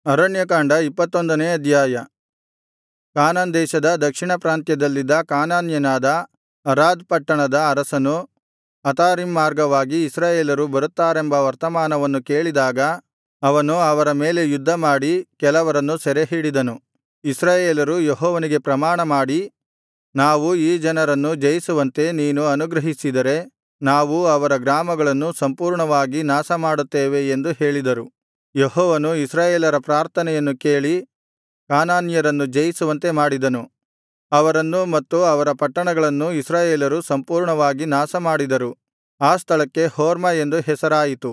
ಅರಣ್ಯಕಾಂಡ ಇಪ್ಪತ್ತೊಂದನೇ ಅಧ್ಯಾಯ ಕಾನಾನ್ ದೇಶದ ದಕ್ಷಿಣ ಪ್ರಾಂತ್ಯದಲ್ಲಿದ್ದ ಕಾನಾನ್ಯನಾದ ಅರಾದ್ ಪಟ್ಟಣದ ಅರಸನು ಅತಾರೀಮ್ ಮಾರ್ಗವಾಗಿ ಇಸ್ರಾಯೇಲರು ಬರುತ್ತಾರೆಂಬ ವರ್ತಮಾನವನ್ನು ಕೇಳಿದಾಗ ಅವನು ಅವರ ಮೇಲೆ ಯುದ್ಧಮಾಡಿ ಕೆಲವರನ್ನು ಸೆರೆಹಿಡಿದನು ಇಸ್ರಾಯೇಲರು ಯೆಹೋವನಿಗೆ ಪ್ರಮಾಣಮಾಡಿ ನಾವು ಈ ಜನರನ್ನು ಜಯಿಸುವಂತೆ ನೀನು ಅನುಗ್ರಹಿಸಿದರೆ ನಾವು ಅವರ ಗ್ರಾಮಗಳನ್ನು ಸಂಪೂರ್ಣವಾಗಿ ನಾಶಮಾಡುತ್ತೇವೆ ಎಂದು ಹೇಳಿದರು ಯೆಹೋವನು ಇಸ್ರಾಯೇಲರ ಪ್ರಾರ್ಥನೆಯನ್ನು ಕೇಳಿ ಕಾನಾನ್ಯರನ್ನು ಜಯಿಸುವಂತೆ ಮಾಡಿದನು ಅವರನ್ನೂ ಮತ್ತು ಅವರ ಪಟ್ಟಣಗಳನ್ನೂ ಇಸ್ರಾಯೇಲರು ಸಂಪೂರ್ಣವಾಗಿ ನಾಶಮಾಡಿದರು ಆ ಸ್ಥಳಕ್ಕೆ ಹೊರ್ಮಾ ಎಂದು ಹೆಸರಾಯಿತು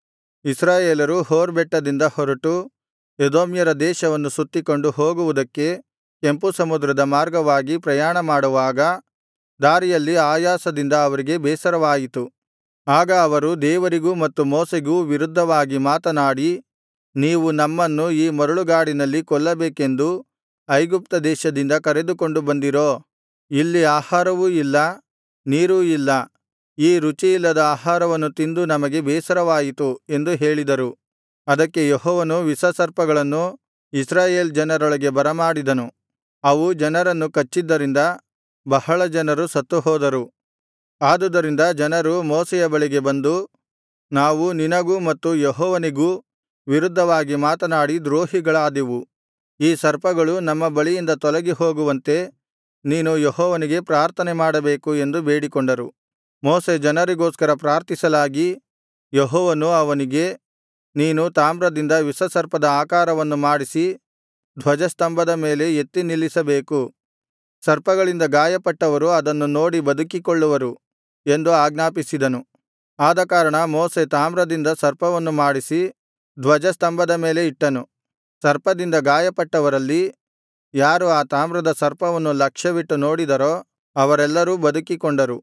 ಇಸ್ರಾಯೇಲರು ಹೋರ್ ಬೆಟ್ಟದಿಂದ ಹೊರಟು ಎದೋಮ್ಯರ ದೇಶವನ್ನು ಸುತ್ತಿಕೊಂಡು ಹೋಗುವುದಕ್ಕೆ ಕೆಂಪು ಸಮುದ್ರದ ಮಾರ್ಗವಾಗಿ ಪ್ರಯಾಣಮಾಡುವಾಗ ದಾರಿಯಲ್ಲಿ ಆಯಾಸದಿಂದ ಅವರಿಗೆ ಬೇಸರವಾಯಿತು ಆಗ ಅವರು ದೇವರಿಗೂ ಮತ್ತು ಮೋಶೆಗೂ ವಿರುದ್ಧವಾಗಿ ಮಾತನಾಡಿ ನೀವು ನಮ್ಮನ್ನು ಈ ಮರಳುಗಾಡಿನಲ್ಲಿ ಕೊಲ್ಲಬೇಕೆಂದು ಐಗುಪ್ತ ದೇಶದಿಂದ ಕರೆದುಕೊಂಡು ಬಂದಿರೋ ಇಲ್ಲಿ ಆಹಾರವೂ ಇಲ್ಲ ನೀರೂ ಇಲ್ಲ ಈ ರುಚಿಯಿಲ್ಲದ ಆಹಾರವನ್ನು ತಿಂದು ನಮಗೆ ಬೇಸರವಾಯಿತು ಎಂದು ಹೇಳಿದರು ಅದಕ್ಕೆ ಯೆಹೋವನು ವಿಷಸರ್ಪಗಳನ್ನು ಇಸ್ರಾಯೇಲ್ ಜನರೊಳಗೆ ಬರಮಾಡಿದನು ಅವು ಜನರನ್ನು ಕಚ್ಚಿದ್ದರಿಂದ ಬಹಳ ಜನರು ಸತ್ತುಹೋದರು ಆದುದರಿಂದ ಜನರು ಮೋಶೆಯ ಬಳಿಗೆ ಬಂದು ನಾವು ನಿನಗೂ ಮತ್ತು ಯೆಹೋವನಿಗೂ ವಿರುದ್ಧವಾಗಿ ಮಾತನಾಡಿ ದ್ರೋಹಿಗಳಾದೆವು ಈ ಸರ್ಪಗಳು ನಮ್ಮ ಬಳಿಯಿಂದ ತೊಲಗಿ ಹೋಗುವಂತೆ ನೀನು ಯೆಹೋವನಿಗೆ ಪ್ರಾರ್ಥನೆ ಮಾಡಬೇಕು ಎಂದು ಬೇಡಿಕೊಂಡರು ಮೋಶೆ ಜನರಿಗೋಸ್ಕರ ಪ್ರಾರ್ಥಿಸಲಾಗಿ ಯೆಹೋವನು ಅವನಿಗೆ ನೀನು ತಾಮ್ರದಿಂದ ವಿಷಸರ್ಪದ ಆಕಾರವನ್ನು ಮಾಡಿಸಿ ಧ್ವಜಸ್ತಂಭದ ಮೇಲೆ ಎತ್ತಿ ನಿಲ್ಲಿಸಬೇಕು ಸರ್ಪಗಳಿಂದ ಗಾಯಪಟ್ಟವರು ಅದನ್ನು ನೋಡಿ ಬದುಕಿಕೊಳ್ಳುವರು ಎಂದು ಆಜ್ಞಾಪಿಸಿದನು ಆದಕಾರಣ ಮೋಶೆ ತಾಮ್ರದಿಂದ ಸರ್ಪವನ್ನು ಮಾಡಿಸಿ ಧ್ವಜಸ್ತಂಭದ ಮೇಲೆ ಇಟ್ಟನು ಸರ್ಪದಿಂದ ಗಾಯಪಟ್ಟವರಲ್ಲಿ ಯಾರು ಆ ತಾಮ್ರದ ಸರ್ಪವನ್ನು ಲಕ್ಷ್ಯವಿಟ್ಟು ನೋಡಿದರೋ ಅವರೆಲ್ಲರೂ ಬದುಕಿಕೊಂಡರು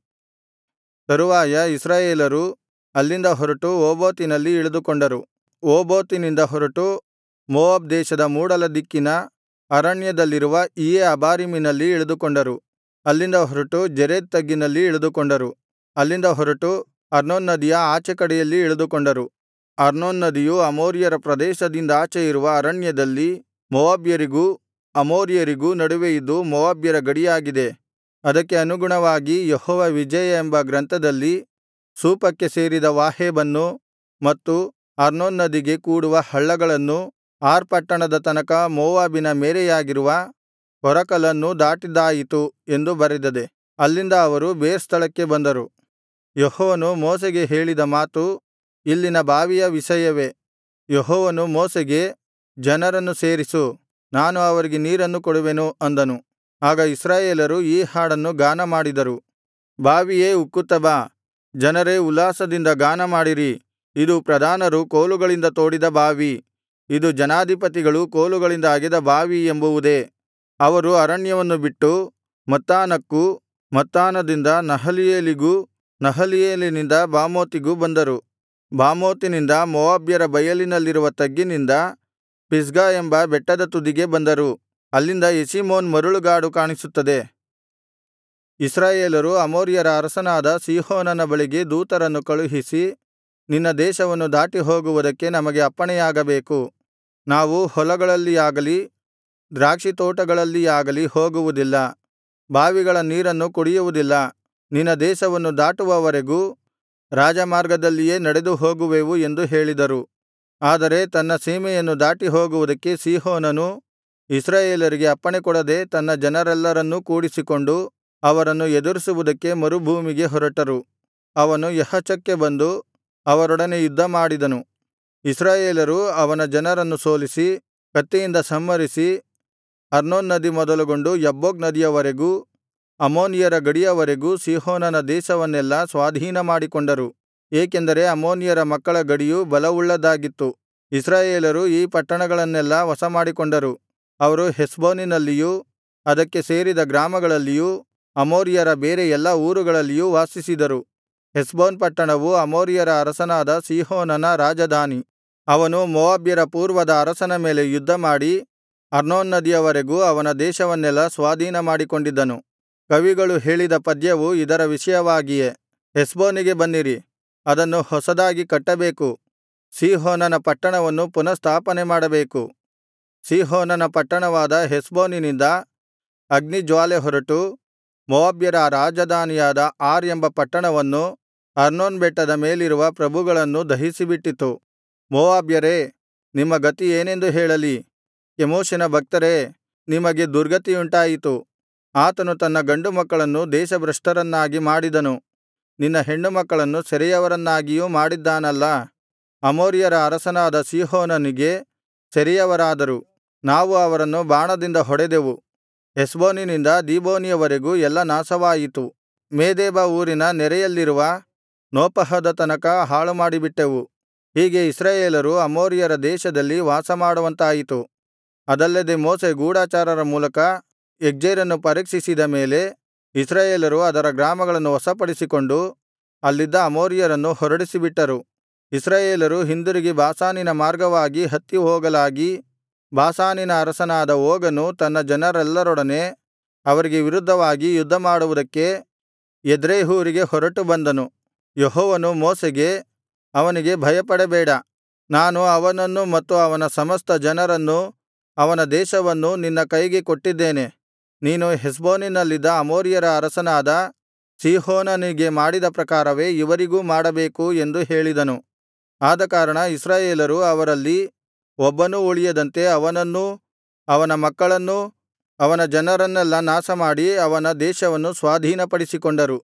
ತರುವಾಯ ಇಸ್ರಾಯೇಲರು ಅಲ್ಲಿಂದ ಹೊರಟು ಓಬೋತಿನಲ್ಲಿ ಇಳಿದುಕೊಂಡರು ಓಬೋತಿನಿಂದ ಹೊರಟು ಮೋವಾಬ್ ದೇಶದ ಮೂಡಲ ದಿಕ್ಕಿನ ಅರಣ್ಯದಲ್ಲಿರುವ ಇಯ್ಯೇ ಅಬಾರೀಮಿನಲ್ಲಿ ಇಳಿದುಕೊಂಡರು ಅಲ್ಲಿಂದ ಹೊರಟು ಜೆರೆದ್ ತಗ್ಗಿನಲ್ಲಿ ಇಳಿದುಕೊಂಡರು ಅಲ್ಲಿಂದ ಹೊರಟು ಅರ್ನೋನ್ ನದಿಯ ಆಚೆಕಡೆಯಲ್ಲಿ ಇಳಿದುಕೊಂಡರು ಅರ್ನೋನ್ ನದಿಯು ಅಮೋರಿಯರ ಪ್ರದೇಶದಿಂದಾಚೆ ಇರುವ ಅರಣ್ಯದಲ್ಲಿ ಮೋವಾಬ್ಯರಿಗೂ ಅಮೋರಿಯರಿಗೂ ನಡುವೆ ಇದ್ದು ಮೋವಾಬ್ಯರ ಗಡಿಯಾಗಿದೆ ಅದಕ್ಕೆ ಅನುಗುಣವಾಗಿ ಯೆಹೋವ ವಿಜಯ ಎಂಬ ಗ್ರಂಥದಲ್ಲಿ ಸೂಪಕ್ಕೆ ಸೇರಿದ ವಾಹೇಬನ್ನೂ ಮತ್ತು ಅರ್ನೋನ್ ನದಿಗೆ ಕೂಡುವ ಹಳ್ಳಗಳನ್ನೂ ಆರ್ ಪಟ್ಟಣದ ತನಕ ಮೋವಾಬಿನ ಮೇರೆಯಾಗಿರುವ ಕೊರಕಲನ್ನೂ ದಾಟಿದ್ದಾಯಿತು ಎಂದು ಬರೆದದೆ ಅಲ್ಲಿಂದ ಅವರು ಬೇರ್ ಸ್ಥಳಕ್ಕೆ ಬಂದರು ಯೆಹೋವನು ಮೋಶೆಗೆ ಹೇಳಿದ ಮಾತು ಇಲ್ಲಿನ ಬಾವಿಯ ವಿಷಯವೇ ಯೆಹೋವನು ಮೋಶೆಗೆ ಜನರನ್ನು ಸೇರಿಸು ನಾನು ಅವರಿಗೆ ನೀರನ್ನು ಕೊಡುವೆನು ಅಂದನು ಆಗ ಇಸ್ರಾಯೇಲರು ಈ ಹಾಡನ್ನು ಗಾನಮಾಡಿದರು ಬಾವಿಯೇ ಉಕ್ಕುತ್ತಾ ಬಾ ಜನರೇ ಉಲ್ಲಾಸದಿಂದ ಗಾನಮಾಡಿರಿ ಇದು ಪ್ರಧಾನರು ಕೋಲುಗಳಿಂದ ತೋಡಿದ ಬಾವಿ ಇದು ಜನಾಧಿಪತಿಗಳು ಕೋಲುಗಳಿಂದ ಅಗೆದ ಬಾವಿ ಎಂಬುವುದೇ ಅವರು ಅರಣ್ಯವನ್ನು ಬಿಟ್ಟು ಮತ್ತಾನಕ್ಕೂ ಮತ್ತಾನದಿಂದ ನಹಲೀಯೇಲಿಗೂ ನಹಲೀಯೇಲಿನಿಂದ ಬಾಮೋತಿಗೂ ಬಂದರು ಬಾಮೋತಿನಿಂದ ಮೋವಾಬ್ಯರ ಬಯಲಿನಲ್ಲಿರುವ ತಗ್ಗಿನಿಂದ ಪಿಸ್ಗಾ ಎಂಬ ಬೆಟ್ಟದ ತುದಿಗೆ ಬಂದರು ಅಲ್ಲಿಂದ ಯೆಷೀಮೋನ್ ಮರಳುಗಾಡು ಕಾಣಿಸುತ್ತದೆ ಇಸ್ರಾಯೇಲರು ಅಮೋರಿಯರ ಅರಸನಾದ ಸೀಹೋನನ ಬಳಿಗೆ ದೂತರನ್ನು ಕಳುಹಿಸಿ ನಿನ್ನ ದೇಶವನ್ನು ದಾಟಿ ಹೋಗುವುದಕ್ಕೆ ನಮಗೆ ಅಪ್ಪಣೆಯಾಗಬೇಕು ನಾವು ಹೊಲಗಳಲ್ಲಿಯಾಗಲಿ ದ್ರಾಕ್ಷಿತೋಟಗಳಲ್ಲಿಯಾಗಲಿ ಹೋಗುವುದಿಲ್ಲ ಬಾವಿಗಳ ನೀರನ್ನು ಕುಡಿಯುವುದಿಲ್ಲ ನಿನ್ನ ದೇಶವನ್ನು ದಾಟುವವರೆಗೂ ರಾಜಮಾರ್ಗದಲ್ಲಿಯೇ ನಡೆದು ಹೋಗುವೆವು ಎಂದು ಹೇಳಿದರು ಆದರೆ ತನ್ನ ಸೀಮೆಯನ್ನು ದಾಟಿ ಹೋಗುವುದಕ್ಕೆ ಸೀಹೋನನು ಇಸ್ರಾಯೇಲರಿಗೆ ಅಪ್ಪಣೆಕೊಡದೆ ತನ್ನ ಜನರೆಲ್ಲರನ್ನೂ ಕೂಡಿಸಿಕೊಂಡು ಅವರನ್ನು ಎದುರಿಸುವುದಕ್ಕೆ ಮರುಭೂಮಿಗೆ ಹೊರಟರು ಅವನು ಯಹಚಕ್ಕೆ ಬಂದು ಅವರೊಡನೆ ಯುದ್ಧಮಾಡಿದನು ಇಸ್ರಾಯೇಲರು ಅವನ ಜನರನ್ನು ಸೋಲಿಸಿ ಕತ್ತಿಯಿಂದ ಸಂಹರಿಸಿ ಅರ್ನೋನ್ ನದಿ ಮೊದಲುಗೊಂಡು ಯಬ್ಬೋಕ್ ನದಿಯವರೆಗೂ ಅಮ್ಮೋನಿಯರ ಗಡಿಯವರೆಗೂ ಸೀಹೋನನ ದೇಶವನ್ನೆಲ್ಲಾ ಸ್ವಾಧೀನಮಾಡಿಕೊಂಡರು ಏಕೆಂದರೆ ಅಮ್ಮೋನಿಯರ ಮಕ್ಕಳ ಗಡಿಯು ಬಲವುಳ್ಳದ್ದಾಗಿತ್ತು ಇಸ್ರಾಯೇಲರು ಈ ಪಟ್ಟಣಗಳನ್ನೆಲ್ಲಾ ವಶಮಾಡಿಕೊಂಡರು ಅವರು ಹೆಷ್ಬೋನಿನಲ್ಲಿಯೂ ಅದಕ್ಕೆ ಸೇರಿದ ಗ್ರಾಮಗಳಲ್ಲಿಯೂ ಅಮೋರಿಯರ ಬೇರೆ ಎಲ್ಲಾ ಊರುಗಳಲ್ಲಿಯೂ ವಾಸಿಸಿದರು ಹೆಷ್ಬೋನ್ ಪಟ್ಟಣವು ಅಮೋರಿಯರ ಅರಸನಾದ ಸೀಹೋನನ ರಾಜಧಾನಿ ಅವನು ಮೋವಾಬ್ಯರ ಪೂರ್ವದ ಅರಸನ ಮೇಲೆ ಯುದ್ಧಮಾಡಿ ಅರ್ನೋನ್ ನದಿಯವರೆಗೂ ಅವನ ದೇಶವನ್ನೆಲ್ಲಾ ಸ್ವಾಧೀನಮಾಡಿಕೊಂಡಿದ್ದನು ಕವಿಗಳು ಹೇಳಿದ ಪದ್ಯವು ಇದರ ವಿಷಯವಾಗಿಯೇ ಹೆಷ್ಬೋನಿಗೆ ಬನ್ನಿರಿ ಅದನ್ನು ಹೊಸದಾಗಿ ಕಟ್ಟಬೇಕು ಸೀಹೋನನ ಪಟ್ಟಣವನ್ನು ಪುನಃಸ್ಥಾಪನೆ ಮಾಡಬೇಕು ಸೀಹೋನನ ಪಟ್ಟಣವಾದ ಹೆಷ್ಬೋನಿನಿಂದ ಅಗ್ನಿಜ್ವಾಲೆ ಹೊರಟು ಮೋವಾಬ್ಯರ ರಾಜಧಾನಿಯಾದ ಆರ್ ಎಂಬ ಪಟ್ಟಣವನ್ನೂ ಅರ್ನೋನ್ ಬೆಟ್ಟದ ಮೇಲಿರುವ ಪ್ರಭುಗಳನ್ನೂ ದಹಿಸಿಬಿಟ್ಟಿತು ಮೋವಾಬ್ಯರೇ ನಿಮ್ಮ ಗತಿ ಏನೆಂದು ಹೇಳಲಿ ಕೆಮೋಷಿನ ಭಕ್ತರೇ ನಿಮಗೆ ದುರ್ಗತಿಯುಂಟಾಯಿತು ಆತನು ತನ್ನ ಗಂಡುಮಕ್ಕಳನ್ನು ದೇಶಭ್ರಷ್ಟರನ್ನಾಗಿ ಮಾಡಿದನು ನಿನ್ನ ಹೆಣ್ಣುಮಕ್ಕಳನ್ನು ಸೆರೆಯವರನ್ನಾಗಿಯೂ ಮಾಡಿದ್ದಾನಲ್ಲಾ ಅಮೋರಿಯರ ಅರಸನಾದ ಸೀಹೋನನಿಗೆ ಸೆರೆಯವರಾದರು ನಾವು ಅವರನ್ನು ಬಾಣದಿಂದ ಹೊಡೆದೆವು ಹೆಷ್ಬೋನಿನಿಂದ ದೀಬೋನಿಯವರೆಗೂ ಎಲ್ಲಾ ನಾಶವಾಯಿತು ಮೇದೆಬಾ ಊರಿನ ನೆರೆಯಲ್ಲಿರುವ ನೋಫಹದ ತನಕ ಹಾಳುಮಾಡಿಬಿಟ್ಟೆವು ಹೀಗೆ ಇಸ್ರಾಯೇಲರು ಅಮೋರಿಯರ ದೇಶದಲ್ಲಿ ವಾಸಮಾಡುವಂತಾಯಿತು ಅದಲ್ಲದೆ ಮೋಶೆ ಗೂಢಚಾರರ ಮೂಲಕ ಯಗ್ಜೇರನ್ನು ಪರೀಕ್ಷಿಸಿದ ಮೇಲೆ ಇಸ್ರಾಯೇಲರು ಅದರ ಗ್ರಾಮಗಳನ್ನು ವಶಪಡಿಸಿಕೊಂಡು ಅಲ್ಲಿದ್ದ ಅಮೋರಿಯರನ್ನು ಹೊರಡಿಸಿಬಿಟ್ಟರು ಇಸ್ರಾಯೇಲರು ಹಿಂದಿರುಗಿ ಬಾಷಾನಿನ ಮಾರ್ಗವಾಗಿ ಹತ್ತಿ ಹೋಗಲಾಗಿ ಬಾಷಾನಿನ ಅರಸನಾದ ಓಗನು ತನ್ನ ಜನರೆಲ್ಲರೊಡನೆ ಅವರಿಗೆ ವಿರುದ್ಧವಾಗಿ ಯುದ್ಧಮಾಡುವುದಕ್ಕೆ ಎದ್ರೈಹೂರಿಗೆ ಹೊರಟು ಬಂದನು ಯೆಹೋವನು ಮೋಶೆಗೆ ಅವನಿಗೆ ಭಯಪಡಬೇಡ ನಾನು ಅವನನ್ನೂ ಮತ್ತು ಅವನ ಸಮಸ್ತ ಜನರನ್ನೂ ಅವನ ದೇಶವನ್ನೂ ನಿನ್ನ ಕೈಗೆ ಕೊಟ್ಟಿದ್ದೇನೆ ನೀನು ಹೆಷ್ಬೋನಿನಲ್ಲಿದ್ದ ಅಮೋರಿಯರ ಅರಸನಾದ ಸೀಹೋನನಿಗೆ ಮಾಡಿದ ಪ್ರಕಾರವೇ ಇವರಿಗೂ ಮಾಡಬೇಕು ಎಂದು ಹೇಳಿದನು ಆದಕಾರಣ ಇಸ್ರಾಯೇಲರು ಅವರಲ್ಲಿ ಒಬ್ಬನೂ ಉಳಿಯದಂತೆ ಅವನನ್ನೂ ಅವನ ಮಕ್ಕಳನ್ನೂ ಅವನ ಜನರನ್ನೆಲ್ಲಾ ನಾಶಮಾಡಿ ಅವನ ದೇಶವನ್ನು ಸ್ವಾಧೀನಪಡಿಸಿಕೊಂಡರು